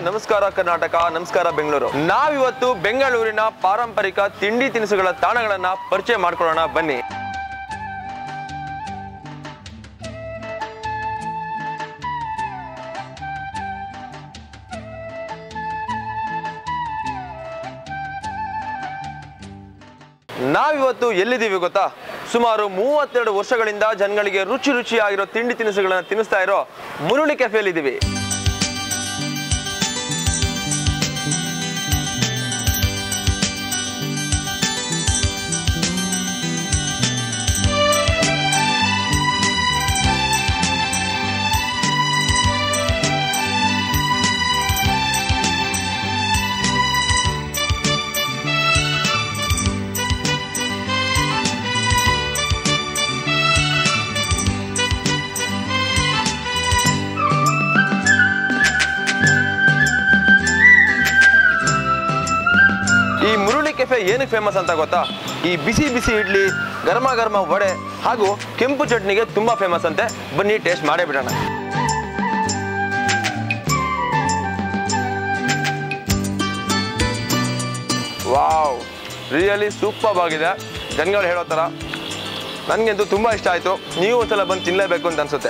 ನಮಸ್ಕಾರ ಕರ್ನಾಟಕ ನಮಸ್ಕಾರ ಬೆಂಗಳೂರು ನಾವಿವತ್ತು ಬೆಂಗಳೂರಿನ ಪಾರಂಪರಿಕ ತಿಂಡಿ ತಿನಿಸುಗಳ ತಾಣಗಳನ್ನ ಪರಿಚಯ ಮಾಡ್ಕೊಳ್ಳೋಣ ಬನ್ನಿ ನಾವಿವತ್ತು ಎಲ್ಲಿದ್ದೀವಿ ಗೊತ್ತಾ ಸುಮಾರು ಮೂವತ್ತೆರಡು ವರ್ಷಗಳಿಂದ ಜನಗಳಿಗೆ ರುಚಿ ರುಚಿಯಾಗಿರೋ ತಿಂಡಿ ತಿನಿಸುಗಳನ್ನ ತಿನ್ನಿಸ್ತಾ ಇರೋ ಮುರುಳಿ ಕೆಫೆಯಲ್ಲಿದ್ದೀವಿ ಈ ಮುರುಳಿ ಕೆಫೆ ಏನಕ್ಕೆ ಫೇಮಸ್ ಅಂತ ಗೊತ್ತಾ ಈ ಬಿಸಿ ಬಿಸಿ ಇಡ್ಲಿ ಗರಮ ಗರಮ ವಡೆ ಹಾಗೂ ಕೆಂಪು ಚಟ್ನಿಗೆ ತುಂಬಾ ಫೇಮಸ್ ಅಂತೆ ಬನ್ನಿ ಟೇಸ್ಟ್ ಮಾಡೇ ಬಿಡೋಣ ವಾವ್ ರಿಯಲಿ ಸೂಪರ್ ಆಗಿದೆ ಜನಗಳು ಹೇಳೋ ಥರ ನನಗಂತೂ ತುಂಬ ಇಷ್ಟ ಆಯಿತು ನೀವು ಒಂದ್ಸಲ ಬಂದು ತಿನ್ನಲೇಬೇಕು ಅಂತ ಅನ್ಸುತ್ತೆ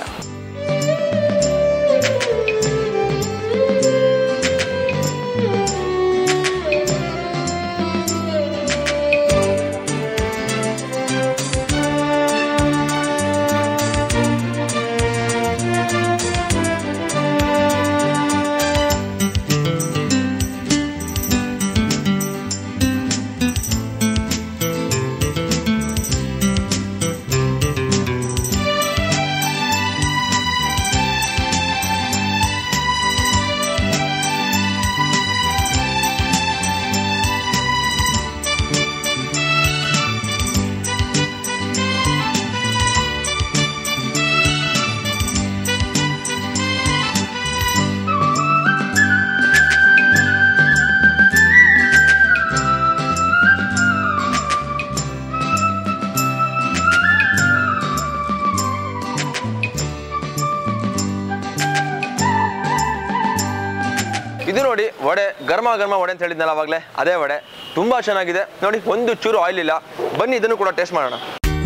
ಇದು ನೋಡಿ ವಡೆ ಗರ್ಮ ಗರ್ಮ ವಡೆ ಅಂತ ಹೇಳಿದ್ನಲ್ಲ ಅವಾಗಲೇ ಅದೇ ವಡೆ ತುಂಬಾ ಚೆನ್ನಾಗಿದೆ ನೋಡಿ ಒಂದು ಚೂರು ಆಯಿಲ್ ಇಲ್ಲ ಬನ್ನಿ ಇದನ್ನು ಕೂಡ ಟೇಸ್ಟ್ ಮಾಡೋಣ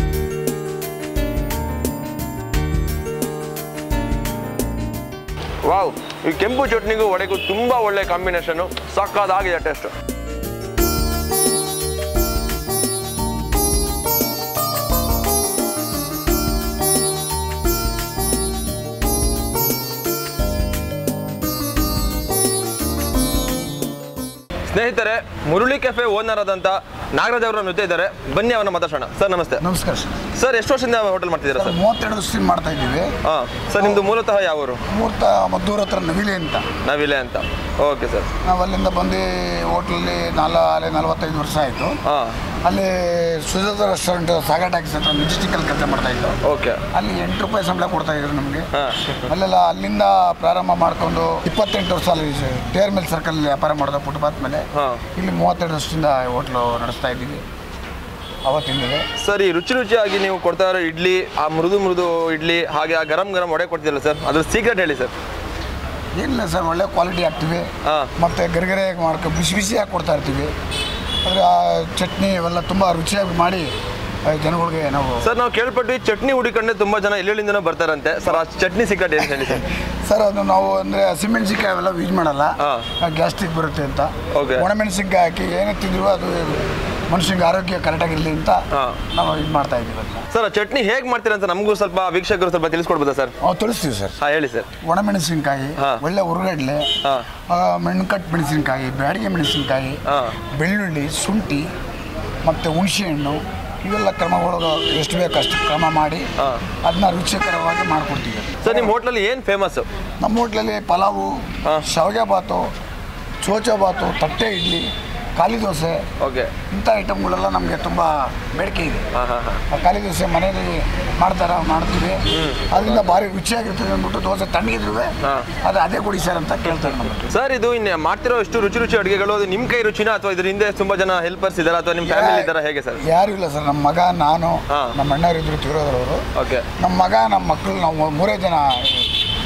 ವಾವ್ ಈ ಕೆಂಪು ಚಟ್ನಿಗೂ ವಡೆಗೂ ತುಂಬಾ ಒಳ್ಳೆ ಕಾಂಬಿನೇಷನ್ ಸಕ್ಕದಾಗಿದೆ ಟೇಸ್ಟ್ ಸ್ನೇಹಿತರೆ ಮುರುಳಿ ಕೆಫೆ ಓನರ್ ಆದಂತ ನಾಗರಾಜ್ ಅವರ ಜೊತೆ ಇದ್ದಾರೆ ಬನ್ನಿ ಅವನ್ನ ಮಾತಾಡೋಣ ಸರ್ ನಮಸ್ತೆ ನಮಸ್ಕಾರ ಸರ್ ಸರ್ ಎಷ್ಟು ವರ್ಷದಿಂದ ಹೋಟೆಲ್ ಮಾಡ್ತಿದ್ದೀರಾ ಸರ್ ಸರ್ ಮೂವತ್ತೆರಡು ವರ್ಷದಿಂದ ಮಾಡ್ತಾ ಇದ್ದೀವಿ ಹಾ ಸರ್ ನಿಮ್ದು ಮೂಲತಃ ಯಾವ ಊರು ಮೂರ್ತ ಮದ್ದೂರ್ ಹತ್ರ ನವಿಲೆ ಅಂತ ನಾವಿಲೆ ಅಂತ ಓಕೆ ಸರ್ ನಾವು ಅಲ್ಲಿಂದ ಬಂದು ಹೋಟ್ಲಲ್ಲಿ ನಾಲ ಅಲ್ಲಿ ನಲವತ್ತೈದು ವರ್ಷ ಆಯಿತು ಹಾ ಅಲ್ಲಿ ಸುಜಾತ ರೆಸ್ಟೋರೆಂಟ್ ಸಾಗರ ಟ್ಯಾಕ್ಸ್ ಹತ್ರ ಮೆಜೆಸ್ಟಿಕಲ್ ಕೆಲಸ ಮಾಡ್ತಾ ಇದ್ದು ಓಕೆ ಅಲ್ಲಿ ಎಂಟು ರೂಪಾಯಿ ಸಂಬಳ ಕೊಡ್ತಾ ಇದ್ರು ನಮಗೆ ಹಾ ಅಲ್ಲೆಲ್ಲ ಅಲ್ಲಿಂದ ಪ್ರಾರಂಭ ಮಾಡ್ಕೊಂಡು ಇಪ್ಪತ್ತೆಂಟು ವರ್ಷ ಅಲ್ಲಿ ಟೇರ್ ಮಿಲ್ ಸರ್ಕಲ್ ವ್ಯಾಪಾರ ಮಾಡಿದ ಫುಟ್ಪಾತ್ ಮೇಲೆ ಹಾ ಇಲ್ಲಿ ಮೂವತ್ತೆರಡು ವರ್ಷದಿಂದ ಹೋಟ್ಲು ನಡೆಸ್ತಾ ಇದ್ದೀವಿ ಅವತ್ತಿಂದಿದೆ ಸರ್ ಈ ರುಚಿ ರುಚಿಯಾಗಿ ನೀವು ಕೊಡ್ತಾ ಇರೋ ಇಡ್ಲಿ ಆ ಮೃದು ಮೃದು ಇಡ್ಲಿ ಹಾಗೆ ಆ ಗರಂ ಗರಂ ವಡೆ ಕೊಡ್ತಿರಲ್ಲ ಸರ್ ಅದ್ರ ಸೀಕ್ರೆಟ್ ಹೇಳಿ ಸರ್ ಏನಿಲ್ಲ ಸರ್ ಒಳ್ಳೆ ಕ್ವಾಲಿಟಿ ಹಾಕ್ತೀವಿ ಹಾ ಮತ್ತು ಗರಿಗರೆ ಮಾಡ್ಕೊ ಬಿಸಿ ಬಿಸಿಯಾಗಿ ಕೊಡ್ತಾ ಇರ್ತೀವಿ ಅಂದರೆ ಆ ಚಟ್ನಿ ಇವೆಲ್ಲ ತುಂಬ ರುಚಿಯಾಗಿ ಮಾಡಿ ಆ, ಜನಗಳಿಗೆ ನಾವು ಸರ್ ನಾವು ಕೇಳ್ಪಟ್ವಿ ಚಟ್ನಿ ಹುಡಿಕೊಂಡೆ ತುಂಬಾ ಜನ ಎಲ್ಲೆಲ್ಲಿಂದನೋ ಬರ್ತಾರಂತೆ ಸರ್ ಆ ಚಟ್ನಿ ಸೀಕ್ರೆಟ್ ಏನು ಹೇಳಿ ಸರ್ ಸರ್ ಅದು ನಾವು ಅಂದರೆ ಹಸಿಮೆಣಸಿನ್ಕಾಯಿ ಅವೆಲ್ಲ ಯೂಸ್ ಮಾಡಲ್ಲ ಹಾ. ಗ್ಯಾಸ್ಟ್ರಿಕ್ ಬರುತ್ತೆ ಅಂತ Okay. ಒಣಮೆಣಸಿನ್ಕಾಯಿ ಹಾಕಿ ಏನೇ ತಿಂದ್ರು ಅದು ಮನುಷ್ಯನಿಗೆ ಆರೋಗ್ಯ ಕರೆಕ್ಟಾಗಿರಲಿ ಅಂತ ಹಾ. ನಾವು ಇದು ಮಾಡ್ತಾ ಇದ್ದೀವಿ ಅದನ್ನ ಸರ್ ಆ ಚಟ್ನಿ ಹೇಗೆ ಮಾಡ್ತೀರಾ ಅಂತ ನಮಗೂ ಸ್ವಲ್ಪ ವೀಕ್ಷಕರು ಸ್ವಲ್ಪ ತಿಳಿಸ್ಕೊಡ್ಬೋದಾ ಸರ್ ನಾವು ತೋರಿಸ್ತೀವಿ ಸರ್ ಹಾ ಹೇಳಿ ಸರ್ ಒಣಮೆಣಸಿನ್ಕಾಯಿ ಹಾ. ಒಳ್ಳೆ ಉರುಗಡ್ಲೆ ಹಾ ಮೆಣ್ಕಟ್ಟು ಮೆಣಸಿನ್ಕಾಯಿ ಬ್ಯಾಡಿಗೆ ಮೆಣಸಿನ್ಕಾಯಿ ಹಾ ಬೆಳ್ಳುಳ್ಳಿ ಶುಂಠಿ ಮತ್ತು ಹುಣಸೆಹಣ್ಣು ಇವೆಲ್ಲ ಕ್ರಮಗಳು ಎಷ್ಟು ಬೇಕು ಅಷ್ಟು ಕ್ರಮ ಮಾಡಿ ಹಾ. ಅದನ್ನ ರುಚಿಕರವಾಗಿ ಮಾಡಿಕೊಡ್ತೀವಿ ಸರ್ ನಿಮ್ಮ ಹೋಟ್ಲಲ್ಲಿ ಏನು ಫೇಮಸ್ ನಮ್ಮ ಹೋಟ್ಲಲ್ಲಿ ಪಲಾವು ಹಾ. ಶಾವಿಗೆ ಬಾತು ಚೋಚ ಬಾತು ತಟ್ಟೆ ಇಡ್ಲಿ ಖಾಲಿ ದೋಸೆ ಓಕೆ ಇಂಥ ಐಟಮ್ಗಳೆಲ್ಲ ನಮಗೆ ತುಂಬ ಬೇಡಿಕೆ ಇದೆ ಹಾಂ ಹಾಂ ಹಾಂ ಆ ಖಾಲಿ ದೋಸೆ ಮನೆಯಲ್ಲಿ ಮಾಡ್ತಾರ ಮಾಡ್ತೀವಿ ಅದರಿಂದ ಭಾರಿ ರುಚಿಯಾಗಿರ್ತದೆ ಅಂದ್ಬಿಟ್ಟು ದೋಸೆ ತಣ್ಣಗಿದ್ರು ಹಾ. ಅದು ಅದೇ ಕೊಡಿ ಸರ್ ಅಂತ ಕೇಳ್ತಾರೆ ನಮ್ಮ ಹತ್ರ. ಸರ್ ಇದು ಇನ್ನು ಮಾಡ್ತಿರೋ ಇಷ್ಟು ರುಚಿ ರುಚಿ ಅಡುಗೆಗಳು ಅದು ನಿಮ್ಮ ಕೈ ರುಚಿನ ಅಥವಾ ಇದ್ರ ಹಿಂದೆ ತುಂಬಾ ಜನ ಹೆಲ್ಪರ್ಸ್ ಇದಾರೆ ಅಥವಾ ನಿಮ್ಮ ಫ್ಯಾಮಿಲಿ ಇದ್ದಾರಾ ಹೇಗೆ ಸರ್ ಯಾರು ಇಲ್ಲ ಸರ್ ನಮ್ಮ ಮಗ ನಾನು ಹಾ. ನಮ್ಮ ಅಣ್ಣರಿದ್ರು ತಿರೋದ್ರವರು ಓಕೆ ನಮ್ಮ ಮಗ ನಮ್ಮ ಮಕ್ಕಳು ನಾವು ಮೂರೇ ಜನ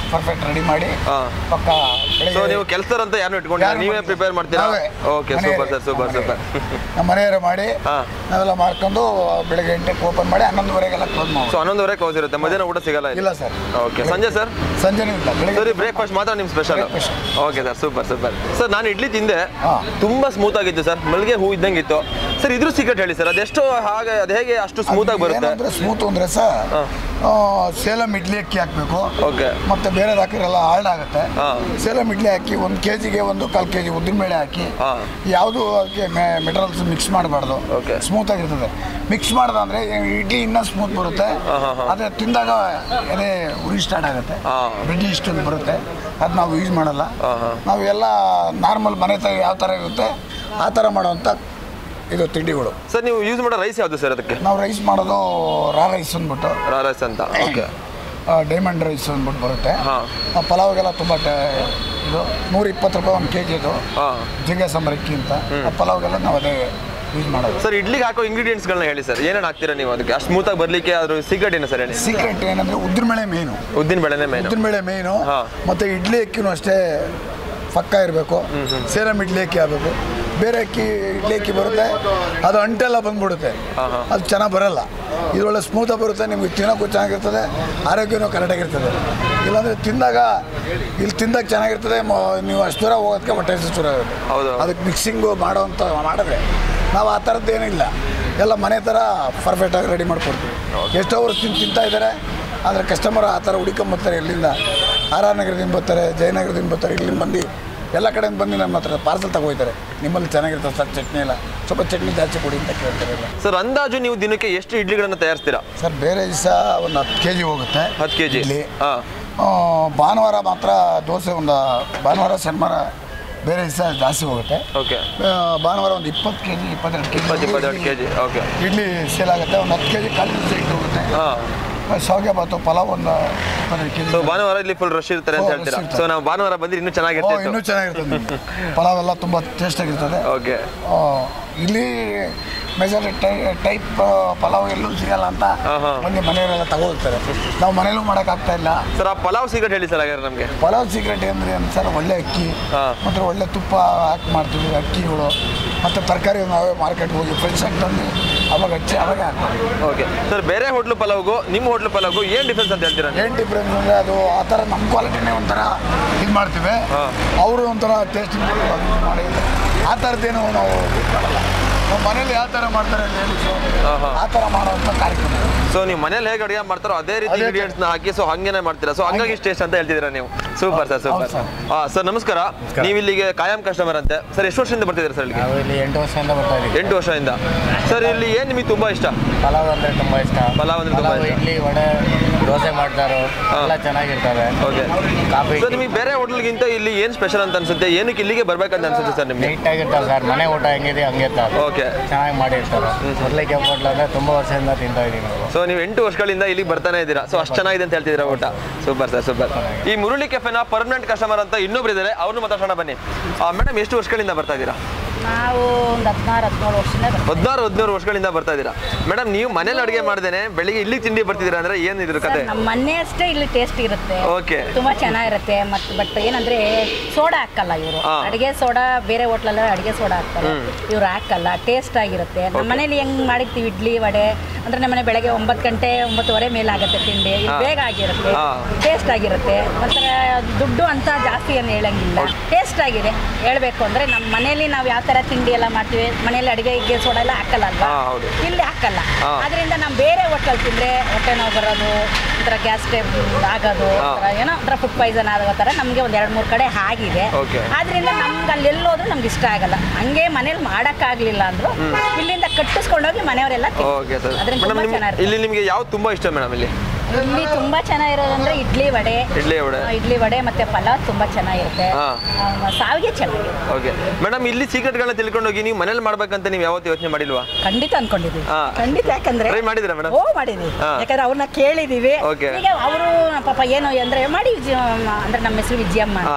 ಪರ್ಫೆಕ್ಟ್ ರೆಡಿ ಮಾಡಿ ಹಾ. ಪಕ್ಕ ಸೊ ಬೆಳಗ್ಗೆ ನೀವು ಕೆಲಸದವ್ರು ಅಂತ ಯಾರು ಇಟ್ಕೊಂಡಿಲ್ಲ ಯಾರು ನೀವೇ ಮಾಡ್ತೀವಿ? ಪ್ರಿಪೇರ್ ಮಾಡ್ತೀರಾ ನಾವೇ. ಓಕೆ ಮನೆಯವರೇ. ಸೂಪರ್ ಸರ್ ಸೂಪರ್ ಸೂಪರ್ ನಮ್ಮ ಮನೆಯವರೇ ಮಾಡಿ ಹಾ. ನಾವೆಲ್ಲ ಮಾಡ್ಕೊಂಡು ಬೆಳಗ್ಗೆ ಎಂಟಕ್ಕೆ ಓಪನ್ ಮಾಡಿ ಹನ್ನೊಂದುವರೆಗೆಲ್ಲ ಕ್ಲೋಸ್ ಸೊ ಮಾಡಿ ಹನ್ನೊಂದುವರೆ ಕ್ಲೋಸ್ ಇರುತ್ತೆ ಮಧ್ಯಾಹ್ನ ಊಟ ಸಿಗಲ್ಲ ಇಲ್ಲ ಸರ್ ಓಕೆ ಸಂಜೆ ಸರ್ ಸಂಜೆನೂ ಇಲ್ಲ ಬೆಳಗ್ಗೆ ಸರಿ ಬ್ರೇಕ್ಫಾಸ್ಟ್ ಮಾತ್ರ ನಿಮ್ಮ special Breakfast. Okay sir super super sir ನಾನು ಇಡ್ಲಿ ತಿಂದೆ ಹಾ. ತುಂಬಾ ಸ್ಮೂತ್ ಆಗಿತ್ತು ಸರ್ ಮಲ್ಲಿಗೆ ಹೂ ಇದ್ದಂಗೆ ಇತ್ತು ಸರ್ ಇದ್ರ ಸೀಕ್ರೆಟ್ ಹೇಳಿ ಸರ್ ಅದೆಷ್ಟು ಹಾಗೆ ಅದು ಹೇಗೆ ಅಷ್ಟು ಸ್ಮೂತ್ ಆಗಿ ಬರುತ್ತೆ ಏನಂದ್ರೆ ಸ್ಮೂತ್ ಅಂದ್ರೆ ಸರ್ ಹಾ. ಆ, ಸೇಲಂ ಇಡ್ಲಿ ಅಕ್ಕಿ ಹಾಕ್ಬೇಕು ಓಕೆ ಮತ್ತೆ ಬೇರೆ ಹಾಕಿರಲ್ಲ ಹಾರ್ಡ್ ಆಗುತ್ತೆ ಹಾ. ಸೇಲಂ ಇಡ್ಲಿ ಹಾಕಿ ಒಂದು ಕೆ ಜಿಗೆ ಒಂದು ಕಾಲು ಕೆ ಜಿ ಉದ್ದಿನಬೇಳೆ ಹಾಕಿ ಹಾ. ಯಾವುದು ಅದಕ್ಕೆ ಮೆಟೀರಿಯಲ್ಸ್ ಮಿಕ್ಸ್ ಮಾಡಬಾರ್ದು Okay. ಸ್ಮೂತ್ ಆಗಿರ್ತದೆ ಮಿಕ್ಸ್ ಮಾಡ್ದೆ ಅಂದ್ರೆ ಇಡ್ಲಿ ಇನ್ನೂ ಸ್ಮೂತ್ ಬರುತ್ತೆ ಹಾ, ಹಾ, ಹಾ. ಅದೇ ತಿಂದಾಗ ಅದೇ ಉರಿ ಸ್ಟಾರ್ಟ್ ಆಗುತ್ತೆ ಹಾ. ಬ್ರಿಡ್ಜಿ ಇಷ್ಟೊಂದು ಬರುತ್ತೆ ಅದು ನಾವು ಯೂಸ್ ಮಾಡಲ್ಲ ಹಾ, ಹಾ. ನಾವು ಎಲ್ಲ ನಾರ್ಮಲ್ ಮನೆ ತ ಯಾವ ಥರ ಇರುತ್ತೆ ಆ ಥರ ಮಾಡೋವಂಥ ಇದು ತಿಂಡಿಗಳು ಸರ್ ನೀವು ಯೂಸ್ ಮಾಡೋ ರೈಸ್ ಯಾವುದು ಸರ್ ಅದಕ್ಕೆ ನಾವು ರೈಸ್ ಮಾಡೋದು ರಾ ರೈಸ್ ಅಂದ್ಬಿಟ್ಟು ರಾ ರೈಸ್ ಅಂತ ಓಕೆ ಡೈಮಂಡ್ ರೈಸ್ ಅಂದ್ಬಿಟ್ಟು ಬರುತ್ತೆ ಹಾ. ಆ ಪಲಾವ್ಗೆಲ್ಲ ತುಂಬ ಟ- ಇದು ನೂರ ಇಪ್ಪತ್ತು ರೂಪಾಯಿ ಒಂದು ಕೆ ಜಿದು ಹಾಂ ಜಿಂಗೆ ಸಾಂಬಾರಕ್ಕಿ ಅಂತ ಆ ಪಲಾವ್ಗೆಲ್ಲ ನಾವು ಅದೇ ಯೂಸ್ ಮಾಡೋದು ಸರ್ ಇಡ್ಲಿಗೆ ಹಾಕೋ ಇಂಗ್ರೀಡಿಯೆಂಟ್ಸ್ಗಳನ್ನ ಹೇಳಿ ಸರ್ ಏನೇನು ಹಾಕ್ತೀರಾ ನೀವು ಅದಕ್ಕೆ ಅಷ್ಟು ಸ್ಮೂತಾಗಿ ಬರಲಿಕ್ಕೆ ಅದ್ರ ಸೀಕ್ರೆಟ್ ಏನು ಸರ್ ಹೇಳಿ ಸೀಕ್ರೆಟ್ ಏನಂದ್ರೆ ಉದ್ದಿನಬೇಳೆ ಮೇನು ಉದ್ದಿನ ಬೆಳೆನೇ ಮೇನು ಉದ್ದಿನಬೇಳೆ ಮೇನು ಹಾ. ಮತ್ತು ಇಡ್ಲಿ ಅಕ್ಕಿನೂ ಅಷ್ಟೇ ಪಕ್ಕ ಇರಬೇಕು ಸೇರಮ್ ಇಡ್ಲಿ ಅಕ್ಕಿ ಆಗಬೇಕು ಬೇರೆ ಅಕ್ಕಿ ಇಡ್ಲಿ ಅಕ್ಕಿ ಬರುತ್ತೆ ಅದು ಅಂಟೆಲ್ಲ ಬಂದ್ಬಿಡುತ್ತೆ ಹಾ, ಹಾ. ಅದು ಚೆನ್ನಾಗಿ ಬರಲ್ಲ ಇದರೊಳ್ಳೆ ಸ್ಮೂತಾಗಿ ಬರುತ್ತೆ ನಿಮ್ಗೆ ತಿನ್ನೋಕ್ಕೂ ಚೆನ್ನಾಗಿರ್ತದೆ ಆರೋಗ್ಯನೂ ಕರೆಕ್ಟಾಗಿರ್ತದೆ ಇಲ್ಲಾಂದರೆ ತಿಂದಾಗ ಇಲ್ಲಿ ತಿಂದಾಗ ಚೆನ್ನಾಗಿರ್ತದೆ ಮ- ನೀವು ಅಷ್ಟು ದೂರ ಹೋಗೋದಕ್ಕೆ ಹೊಟ್ಟೆ ಹಸಿವು ಶುರು ಆಗುತ್ತೆ ಹೌದು. ಅದಕ್ಕೆ ಮಿಕ್ಸಿಂಗು ಮಾಡೋವಂಥ ಮಾಡಿದ್ರೆ ನಾವು ಆ ಥರದ್ದು ಏನಿಲ್ಲ ಎಲ್ಲ ಮನೆ ಥರ ಪರ್ಫೆಕ್ಟಾಗಿ ರೆಡಿ ಮಾಡಿಕೊಡ್ತೀವಿ ಎಷ್ಟೋ ವರ್ಷ ತಿಂದು ತಿಂತಾ ಇದ್ದಾರೆ ಆದರೆ ಕಸ್ಟಮರ್ ಆ ಥರ ಹುಡುಕೊಂಬರ್ತಾರೆ ಇಲ್ಲಿಂದ ಆರ್ ಆರ್ ನಗರದಿಂದ ಬರ್ತಾರೆ ಜಯನಗರದಿಂದ ಬರ್ತಾರೆ ಇಲ್ಲಿಂದ ಬಂದು ಎಲ್ಲ ಕಡೆಯಿಂದ ಬಂದು ನಮ್ಮ ಹತ್ರ ಪಾರ್ಸಲ್ ತಗೋಯ್ತಾರೆ ನಿಮ್ಮಲ್ಲಿ ಚೆನ್ನಾಗಿರ್ತದೆ ಸರ್ ಚಟ್ನಿ ಎಲ್ಲ ಸ್ವಲ್ಪ ಚಟ್ನಿ ಜಾಸ್ತಿ ಕೊಡಿ ಅಂತ ಕೇಳ್ತಾರೆ ಎಲ್ಲ ಸರ್ ಅಂದಾಜು ನೀವು ದಿನಕ್ಕೆ ಎಷ್ಟು ಇಡ್ಲಿಗಳನ್ನ ತಯಾರಿಸ್ತೀರಾ ಸರ್ ಬೇರೆ ದಿವಸ ಒಂದು ಹತ್ತು ಕೆ ಜಿ ಹೋಗುತ್ತೆ ಹತ್ತು ಕೆ ಜಿ ಇಡ್ಲಿ ಹಾಂ ಆ, ಭಾನುವಾರ ಮಾತ್ರ ದೋಸೆ ಒಂದು ಭಾನುವಾರ ಶನಿವಾರ ಬೇರೆ ದಿವಸ ಜಾಸ್ತಿ ಹೋಗುತ್ತೆ ಓಕೆ ಆ, ಭಾನುವಾರ ಒಂದು ಇಪ್ಪತ್ತು ಕೆ ಜಿ ಇಪ್ಪತ್ತೆರಡು ಕೆ ಇಪ್ಪತ್ತು ಇಪ್ಪತ್ತೆರಡು K G G okay idli sale ಆಗುತ್ತೆ ಒಂದು ಹತ್ತು ಕೆ ಜಿ ಕಾಲು ದಿವಸ ಇಟ್ಟು ಹೋಗುತ್ತೆ ಹಾಂ ಶಾವಿಗೆ ಬಾತು ಪಲಾವ್ ಒಂದು ಇಪ್ಪತ್ತೆರಡು ಕೆ ಜಿ ಸೊ ಭಾನುವಾರ ಇಲ್ಲಿ ಫುಲ್ ರಶ್ ಇರ್ತಾರೆ ಅಂತ ಓ, ಹೇಳ್ತೀರಾ rush ಇರ್ತಾರೆ. ಸೊ ನಾವು ಭಾನುವಾರ ಬಂದ್ರೆ ಇನ್ನೂ ಓ ಚೆನ್ನಾಗಿರ್ತಿತ್ತು ಇನ್ನೂ ಚೆನ್ನಾಗಿರ್ತದೆ ನಿಮ್ಗೆ. ಪಲಾವ್ ಎಲ್ಲ ತುಂಬ ಟೇಸ್ಟಾಗಿರ್ತದೆ ಓಕೆ ಆ, ಇಲ್ಲಿ ಮೆಜರ್ ಟೈಪ್ ಪಲಾವ್ ಎಲ್ಲೂ ಸಿಗಲ್ಲ ಅಂತ ಹಾ, ಹಾ. ಮಂದಿ ಮನೆಯವರೆಲ್ಲ ತಗೋತಾರೆ ನಾವು ಮನೇಲೂ ಮಾಡೋಕ್ಕಾಗ್ತಾ ಇಲ್ಲ ಸರ್ ಆ ಪಲಾವ್ ಸೀಕ್ರೆಟ್ ಹೇಳಿ ಸರ್ ಹಾಗಾದ್ರೆ ನಮಗೆ ಪಲಾವ್ ಸೀಕ್ರೆಟ್ ಅಂದರೆ ಸರ್ ಒಳ್ಳೆ ಅಕ್ಕಿ ಹಾ. ಮತ್ತು ಒಳ್ಳೆ ತುಪ್ಪ ಹಾಕಿ ಮಾಡ್ತೀವಿ ಅಕ್ಕಿಗಳು ಮತ್ತು ತರಕಾರಿ ನಾವೇ ಮಾರ್ಕೆಟ್ಗೆ ಹೋಗಿ ಫ್ರೆಶ್ ಆಗಿ ತಂದು ಅವಾಗ ಹಚ್ಚಿ ಅವಾಗ ಹಾಕ್ತೀವಿ ಓಕೆ ಸರ್ ಬೇರೆ ಹೋಟ್ಲು ಪಲಾವ್ಗೂ ನಿಮ್ಮ ಹೋಟ್ಲು ಪಲಾವ್ಗೂ ಏನು ಡಿಫ್ರೆನ್ಸ್ ಅಂತ ಹೇಳ್ತೀರಾ ನೀವು? ಏನು ಡಿಫ್ರೆನ್ಸ್ ಅಂದರೆ ಅದು ಆ ಥರ ನಮ್ಮ ಕ್ವಾಲಿಟಿನೇ ಒಂಥರ ಇದು ಮಾಡ್ತೀವಿ ಹಾ. ಅವರು ಒಂಥರ ಟೇಸ್ಟ್ ಮಾಡಿ ಆ ಥರದ್ದೇನು ನಾವು ಇದ್ ಮಾಡಲ್ಲ ನಾವು ಮನೇಲಿ ಯಾವ ಥರ ಮಾಡ್ತಾರೆ ಅಂತ ಹೇಳಿ ಸೊ ಹಾ, ಹಾ. ಆ ಥರ ಮಾಡೋವಂಥ ಕಾರ್ಯಕ್ರಮ ಸೊ ನೀವು ಮನೇಲಿ ಹೇಗೆ ಅಡುಗೆ ಮಾಡ್ತಾರೋ ಅದೇ ರೀತಿ ಅದೇ ತರ. ಇಂಗ್ರೀಡಿಯೆಂಟ್ಸ್ ನ ಹಾಕಿ ಸೊ ಹಂಗೇನೆ ಮಾಡ್ತೀರಾ ಸೊ ಹಂಗಾಗಿ ಟೇಸ್ಟ್ ಅಂತ ಹೇಳ್ತಿದ್ದೀರಾ ನೀವು ಸೂಪರ್ ಸರ್ ಸೂಪರ್ ಹೌದು ಸರ್. ಹಾ ಸರ್ ನಮಸ್ಕಾರ ನೀವು ಇಲ್ಲಿಗೆ ಕಾಯಂ ಕಸ್ಟಮರ್ ಅಂತೆ ಸರ್ ಎಷ್ಟು ವರ್ಷದಿಂದ ಬರ್ತಿದ್ದೀರಾ ಸರ್ ಇಲ್ಲಿಗೆ ನಾವು ಇಲ್ಲಿ ಎಂಟು ವರ್ಷದಿಂದ ಬರ್ತಾ ಇದ್ದೀವಿ ಎಂಟು ವರ್ಷದಿಂದ ಸರ್ ಇಲ್ಲಿ ಏನು ನಿಮಗೆ ತುಂಬಾ ಇಷ್ಟ ಪಲಾವ್ ಅಂದ್ರೆ ತುಂಬಾ ಇಷ್ಟ ಪಲಾವ್ ಅಂದ್ರೆ ತುಂಬಾ ಇಷ್ಟ. ಇಡ್ಲಿ ವಡೆ ದೋಸೆ ಮಾಡ್ತಾರೋ ಹಾ. ಎಲ್ಲ ಚೆನ್ನಾಗಿರ್ತವೆ ಓಕೆ ಕಾಫಿ ಸರ್ ನಿಮಗೆ ಬೇರೆ ಹೋಟೆಲ್ಗಿಂತ ಇಲ್ಲಿ ಏನು ಸ್ಪೆಷಲ್ ಅಂತ ಅನ್ಸುತ್ತೆ ಏನಕ್ಕೆ ಇಲ್ಲಿಗೆ ಬರ್ಬೇಕಂತ ಅನ್ಸುತ್ತೆ ಸರ್ ನಿಮಗೆ ನೀಟ್ ಆಗಿರ್ತಾವೆ ಸರ್ ಮನೆ ಊಟ ಹೆಂಗಿದೆ ಹಂಗೆ ಇರ್ತಾವೆ ಓಕೆ ಚೆನ್ನಾಗಿ ಮಾಡಿರ್ತಾರೆ ಮೊದಲಿಗೆ ಹೋಟ್ಲು ಅಂದ್ರೆ ತುಂಬಾ ವರ್ಷದಿಂದ ತಿಂತಾ ಇದೀವಿ ನಾವು ಸೊ ನೀವು ಎಂಟು ವರ್ಷಗಳಿಂದ ಇಲ್ಲಿಗೆ ಬರ್ತಾನೆ ಇದ್ದೀರಾ ಸೊ ಅಷ್ಟು ಚೆನ್ನಾಗಿದೆ ಅಂತ ಹೇಳ್ತಿದ್ದೀರಾ ಊಟ ಸೂಪರ್ ಸರ್ ಸೂಪರ್ ಈ ಮುರುಳಿ ಕೆಫೆನ ಪರ್ಮನೆಂಟ್ ಕಸ್ಟಮರ್ ಅಂತ ಇನ್ನೊಬ್ರು ಇದ್ದಾರೆ ಅವ್ರನ್ನು ಮಾತಾಡೋಣ ಬನ್ನಿ ಮೇಡಮ್ ಎಷ್ಟು ವರ್ಷಗಳಿಂದ ಬರ್ತಾ ಇದ್ದೀರಾ ನಾವು ಒಂದು ಹದಿನಾರು ಹದಿನೇಳು ವರ್ಷದಿಂದ ಬರ್ತೀವಿ. ಹದಿನಾರು ಹದಿನೇಳು ವರ್ಷಗಳಿಂದ ಬರ್ತಾ ಇದ್ದೀರಾ ಮೇಡಮ್ ನೀವು ಮನೇಲಿ ಅಡುಗೆ ಮಾಡ್ದೇನೆ ಬೆಳಿಗ್ಗೆ ಇಲ್ಲಿ ತಿಂಡಿ ಬರ್ತಿದ್ದೀರಾ ಅಂದ್ರೆ ಏನು ಇದ್ರ ಕತೆ ನಮ್ಮ ಮನೆ ಅಷ್ಟೇ ಇಲ್ಲಿ ಟೇಸ್ಟ್ ಇರುತ್ತೆ ಓಕೆ ತುಂಬಾ ಚೆನ್ನಾಗಿರುತ್ತೆ ಮತ್ತು ಬಟ್ ಏನಂದ್ರೆ ಸೋಡಾ ಹಾಕಲ್ಲ ಇವರು ಹಾ. ಅಡಿಗೆ ಸೋಡಾ ಬೇರೆ ಹೋಟ್ಲಲ್ಲ ಅಡಿಗೆ ಸೋಡಾ ಹಾಕ್ತಾರೆ ಇವ್ರು ಹಾಕಲ್ಲ ಟೇಸ್ಟ್ ಆಗಿರುತ್ತೆ ನಮ್ಮ ಮನೇಲಿ ಹೆಂಗ್ ಮಾಡಿರ್ತೀವಿ ಇಡ್ಲಿ ವಡೆ ಅಂದ್ರೆ ನಮ್ಮ ಮನೆ ಬೆಳಗ್ಗೆ ಒಂಬತ್ತು ಗಂಟೆ ಒಂಬತ್ತುವರೆ ಮೇಲೆ ಆಗುತ್ತೆ ತಿಂಡಿ ಇದು ಹಾ. ಬೇಗ ಆಗಿರುತ್ತೆ ಹಾ. ಟೇಸ್ಟ್ ಆಗಿರುತ್ತೆ ಒಂಥರ ದುಡ್ಡು ಅಂತ ಜಾಸ್ತಿ ಏನು ಹೇಳಂಗಿಲ್ಲ ಟೇಸ್ಟ್ ಆಗಿದೆ ಹೇಳ್ಬೇಕು ಅಂದ್ರೆ ನಮ್ಮ ಮನೇಲಿ ನಾವು ಯಾವ ಥರ ತಿಂಡಿ ಎಲ್ಲ ಮಾಡ್ತೀವಿ ಮನೇಲಿ ಅಡಿಗೆಗೆ ಸೋಡಾ ಎಲ್ಲ ಹಾಕಲ್ಲ ಅಲ್ವಾ ಹಾ, ಹೌದು. ಇಲ್ಲಿ ಹಾಕಲ್ಲ ಹಾ. ಅದರಿಂದ ನಾವು ಬೇರೆ ಹೋಟ್ಲಲ್ಲಿ ತಿಂದರೆ ಹೊಟ್ಟೆ ನೋವು ಬರೋದು ಒಂಥರ ಗ್ಯಾಸ್ ಆಗೋದು ಹಾ. ಒಂಥರ ಏನೋ ಒಂಥರ ಫುಡ್ ಪಾಯ್ಸನ್ ಆಗೋ ಥರ ನಮಗೆ ಒಂದು ಎರಡು ಮೂರು ಕಡೆ ಆಗಿದೆ Okay. ಆದ್ರಿಂದ ನಮ್ಗೆ ಅಲ್ಲಿ ಎಲ್ಲೋದ್ರೂ ನಮ್ಗೆ ಇಷ್ಟ ಆಗಲ್ಲ ಹಂಗೆ ಮನೇಲಿ ಮಾಡೋಕ್ಕಾಗಲಿಲ್ಲ ಅಂದ್ರು ಇಲ್ಲಿಂದ ಕಟ್ಟಿಸ್ಕೊಂಡೋಗಿ ಮನೆಯವರೆಲ್ಲ ಓಕೆ ಸರ್ ಅದರಿಂದ ಮೇಡಮ್ ತುಂಬಾ ನಿಮ್ ಚೆನ್ನಾಗಿರುತ್ತೆ ಇಲ್ಲಿ ನಿಮಗೆ ಯಾವ್ದು ತುಂಬಾ ಇಷ್ಟ ಮೇಡಮ್ ಇಲ್ಲಿ ಇಲ್ಲಿ ತುಂಬಾ ಚೆನ್ನಾಗಿರೋದಂದ್ರೆ ಇಡ್ಲಿ ವಡೆ ಇಡ್ಲಿ ವಡೆ ಆ, ಇಡ್ಲಿ ವಡೆ ಮತ್ತೆ ಪಲಾವ್ ತುಂಬಾ ಚೆನ್ನಾಗಿರುತ್ತೆ ಹಾ. ಆ, ಸಾವಿಗೆ ಚೆನ್ನಾಗಿರುತ್ತೆ ಓಕೆ ಮೇಡಮ್ ಇಲ್ಲಿ ಸೀಕ್ರೆಟ್ಗಳನ್ನ ತಿಳ್ಕೊಂಡೋಗಿ ನೀವು ಮನೇಲಿ ಮಾಡ್ಬೇಕಂತ ನೀವು ಯಾವತ್ತೂ ಯೋಚನೆ ಮಾಡಿಲ್ವಾ ಖಂಡಿತ ಅನ್ಕೊಂಡಿದೀವಿ ಹಾ. ಖಂಡಿತ ಯಾಕಂದ್ರೆ ಟ್ರೈ ಮಾಡಿದ್ದೀರಾ ಮೇಡಮ್ ಓ ಮಾಡಿದೀವಿ ಹಾ. ಯಾಕಂದ್ರೆ ಅವ್ರನ್ನ ಕೇಳಿದೀವಿ Okay. ಈಗ ಅವರು ಪಾಪ ಏನು ಅಂದ್ರೆ ಮಾಡಿ ವಿಜಯ ಅಂದ್ರೆ ನಮ್ಮ ಹೆಸರು ವಿಜಯಮ್ಮ ಹಾ. ಅಂತ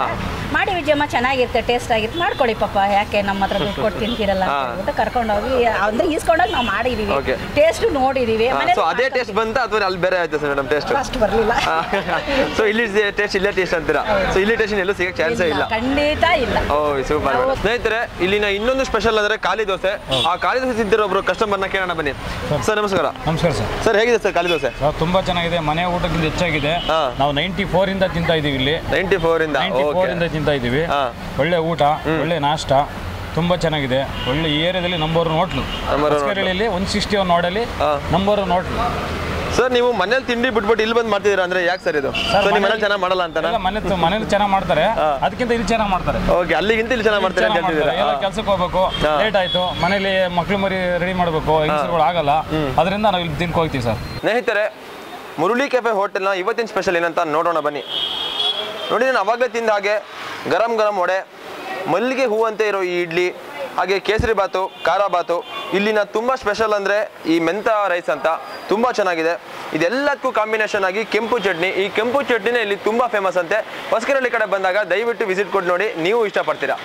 ಮಾಡಿ ವಿಜಯಮ್ಮ ಚೆನ್ನಾಗಿರುತ್ತೆ ಟೇಸ್ಟ್ ಆಗಿರುತ್ತೆ ಮಾಡ್ಕೊಳ್ಳಿ ಪಾಪ ಯಾಕೆ ನಮ್ಮ ಹತ್ರ ದುಡ್ಡು ಕೊಟ್ಟು ತಿಂತೀರಲ್ಲ ಅಂತ ಹಾ. ಹೇಳ್ಬಿಟ್ಟು ಕರ್ಕೊಂಡೋಗಿ ಅಂದ್ರೆ ಈಸ್ಕೊಂಡೋಗಿ ನಾವು ಮಾಡಿದೀವಿ Okay. ಟೇಸ್ಟ್ ನೋಡಿದೀವಿ ಸೊ ಅದೇ ಟೇಸ್ಟ್ ಬಂತ ಅಥವಾ ಅಲ್ಲಿ ಬೇರೆ ಆಯ್ತು ಸರ್ ಮೇಡಮ್ ಟೇಸ್ಟ್ ಫಸ್ಟ್ ಬರಲಿಲ್ಲ ಸೊ ಇಲ್ಲಿ ಟೇಸ್ಟ್ ಇಲ್ಲೇ ಟೇಸ್ಟ್ ಅಂತೀರಾ ಸೊ ಇಲ್ಲಿ ಟೇಸ್ಟ್ ಎಲ್ಲೂ ಸಿಗಕ್ಕೆ ಚಾನ್ಸೇ ಇಲ್ಲ ಖಂಡಿತ ಇಲ್ಲ ಓ ಸೂಪರ್ ಸ್ನೇಹಿತರೆ ಇಲ್ಲಿನ ಇನ್ನೊಂದು ಸ್ಪೆಷಲ್ ಅಂದ್ರೆ ಖಾಲಿ ದೋಸೆ ಆ ಖಾಲಿ ದೋಸೆ ತಿಂತಿರೋ ಒಬ್ರು ಕಸ್ಟಮರ್ನ ಕೇಳೋಣ ಬನ್ನಿ ಸರ್ ನಮಸ್ಕಾರ ನಮಸ್ಕಾರ ಸರ್ ಸರ್ ಹೇಗಿದೆ ಸರ್ ಖಾಲಿ ದೋಸೆ ಸರ್ ತುಂಬಾ ಚೆನ್ನಾಗಿದೆ ಮನೆ ಊಟಕ್ಕಿಂತ ಹೆಚ್ಚಾಗಿದೆ ಹಾ. ನಾವು ನೈಂಟಿ ಫೋರ್ ಇಂದ ತಿಂತಾ ಇದೀವಿ ಇಲ್ಲಿ ನೈಂಟಿ ಫೋರ್ ಇಂದ ನೈಂಟಿ ಓಕೆ ಫೋರ್ ಇಂದ ತಿಂತಾ ಇದೀವಿ ಹಾ. ಒಳ್ಳೆ ಊಟ ಒಳ್ಳೆ ನಾಷ್ಟ ತುಂಬಾ ಚೆನ್ನಾಗಿದೆ ಒಳ್ಳೆ ಈ ಏರಿಯಾದಲ್ಲಿ number one hotel Number one ಹೊಸಕೆರೆಹಳ್ಳಿಯಲ್ಲಿ ಒನ್ ಸಿಕ್ಸ್ಟಿ ಒನ್ ನೋಡಲ್ಲಿ ಹಾ. ನಂಬರ್ ಒನ್ ಹೋಟ್ಲು ಸರ್ ನೀವು ಮನೇಲಿ ತಿಂಡಿ ಬಿಟ್ಬಿಟ್ಟು ಇಲ್ಲಿ ಬಂದು ಮಾಡ್ತಿದ್ದೀರಾ ಅಂದ್ರೆ ಯಾಕೆ ಸರ್ ಇದು ಸೊ ನಿಮ್ಮ ಮನೇಲಿ ಚೆನ್ನಾಗಿ ಮಾಡಲ್ಲ ಅಂತಾನ ಮನೆ ಮನೇಲಿ ಚೆನ್ನಾಗಿ ಮಾಡ್ತಾರೆ ಹಾ. ಅದಕ್ಕಿಂತ ಇಲ್ಲಿ ಚೆನ್ನಾಗಿ ಮಾಡ್ತಾರೆ ಓಕೆ ಅಲ್ಲಿಗಿಂತ ಇಲ್ಲಿ ಚೆನ್ನಾಗಿ ಮಾಡ್ತೀರಾ ಅಂತ ಹೇಳ್ತಿದ್ದೀರಾ ಎಲ್ಲ ಕೆಲ್ಸಕ್ಕೆ ಹೋಗ್ಬೇಕು ಹಾ. ಲೇಟ್ ಆಯ್ತು ಮನೇಲಿ ಮಕ್ಳು ಮರಿ ರೆಡಿ ಮಾಡ್ಬೇಕು ಹೆಂಗಸರುಗಳು ಆಗಲ್ಲ ಅದರಿಂದ ನಾವು ಇಲ್ಲಿ ತಿನ್ಕೊ ಹೋಗ್ತೀವಿ ಸರ್ ಸ್ನೇಹಿತರೆ ಮುರುಳಿ ಕೆಫೆ ಹೋಟೆಲ್ನ ಇವತ್ತಿನ ಸ್ಪೆಷಲ್ ಏನಂತ ನೋಡೋಣ ಬನ್ನಿ ನೋಡಿ ನಾನು ಅವಾಗಲೇ ತಿಂದ ಹಾಗೆ ಗರಂ ಗರಂ ವಡೆ ಮಲ್ಲಿಗೆ ಹೂವಂತೆ ಇರೋ ಈ ಇಡ್ಲಿ ಹಾಗೆ ಕೇಸರಿ ಬಾತು ಖಾರ ಬಾತು ಇಲ್ಲಿನ ತುಂಬ ಸ್ಪೆಷಲ್ ಅಂದರೆ ಈ ಮೆಂತ ರೈಸ್ ಅಂತ ತುಂಬ ಚೆನ್ನಾಗಿದೆ ಇದೆಲ್ಲದಕ್ಕೂ ಕಾಂಬಿನೇಷನ್ ಆಗಿ ಕೆಂಪು ಚಟ್ನಿ ಈ ಕೆಂಪು ಚಟ್ನಿನೇ ಇಲ್ಲಿ ತುಂಬ ಫೇಮಸ್ ಅಂತೆ ಹೊಸಕೆರಳ್ಳಿ ಕಡೆ ಬಂದಾಗ ದಯವಿಟ್ಟು ವಿಸಿಟ್ ಕೊಟ್ಟು ನೋಡಿ ನೀವು ಇಷ್ಟಪಡ್ತೀರಾ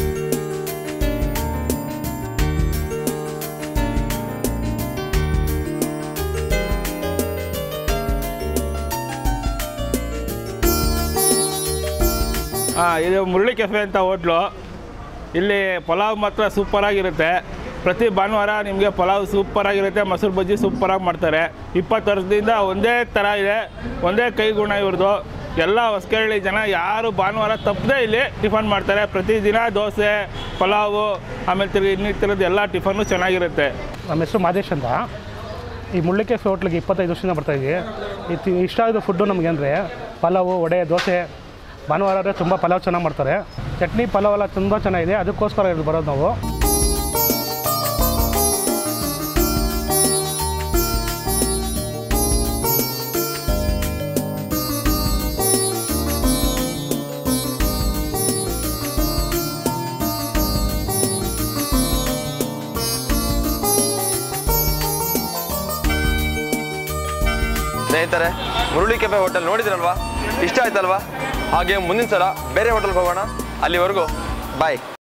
ಹಾಂ ಇದು ಮುರಳಿ ಕೆಫೆ ಅಂತ ಹೋಟ್ಲು ಇಲ್ಲಿ ಪಲಾವ್ ಮಾತ್ರ ಸೂಪರಾಗಿರುತ್ತೆ ಪ್ರತಿ ಭಾನುವಾರ ನಿಮಗೆ ಪಲಾವ್ ಸೂಪರಾಗಿರುತ್ತೆ ಮೊಸರು ಬಜ್ಜಿ ಸೂಪರಾಗಿ ಮಾಡ್ತಾರೆ ಇಪ್ಪತ್ತು ವರ್ಷದಿಂದ ಒಂದೇ ಥರ ಇದೆ ಒಂದೇ ಕೈಗುಣ ಇವ್ರದ್ದು ಎಲ್ಲ ಹೊಸಕೆರಳಿ ಜನ ಯಾರು ಭಾನುವಾರ ತಪ್ಪದೆ ಇಲ್ಲಿ ಟಿಫನ್ ಮಾಡ್ತಾರೆ ಪ್ರತಿದಿನ ದೋಸೆ ಪಲಾವು ಆಮೇಲೆ ತಿರುಗಿ ಇನ್ನಿತರದ್ದು ಎಲ್ಲ ಟಿಫನ್ನು ಚೆನ್ನಾಗಿರುತ್ತೆ ನಮ್ಮ ಹೆಸರು ಮಾದೇಶ್ ಅಂತ ಈ ಮುಳ್ಳಿಕೆ ಹೋಟ್ಲಿಗೆ ಇಪ್ಪತ್ತೈದು ವರ್ಷದಿಂದ ಬರ್ತಾಯಿದ್ವಿ ಇದು ಇಷ್ಟ ಆಗಿದ್ದು ಫುಡ್ಡು ನಮಗೆ ಅಂದರೆ ಪಲಾವು ವಡೆ ದೋಸೆ ಭಾನುವಾರ ಆದರೆ ತುಂಬ ಪಲಾವ್ ಚೆನ್ನಾಗಿ ಮಾಡ್ತಾರೆ ಚಟ್ನಿ ಪಲಾವ್ ಎಲ್ಲ ತುಂಬ ಚೆನ್ನಾಗಿದೆ ಅದಕ್ಕೋಸ್ಕರ ಇಲ್ಲಿ ಬರೋದು ನಾವು ಸ್ನೇಹಿತರೆ ಮುರುಳಿ ಕೆಫೆ ಹೋಟೆಲ್ ನೋಡಿದ್ರಲ್ವಾ ಇಷ್ಟ ಆಯ್ತಲ್ವಾ ಹಾಗೆ ಮುಂದಿನ ಸಲ ಬೇರೆ ಹೋಟೆಲ್ಗೆ ಹೋಗೋಣ ಅಲ್ಲಿವರೆಗೂ ಬಾಯ್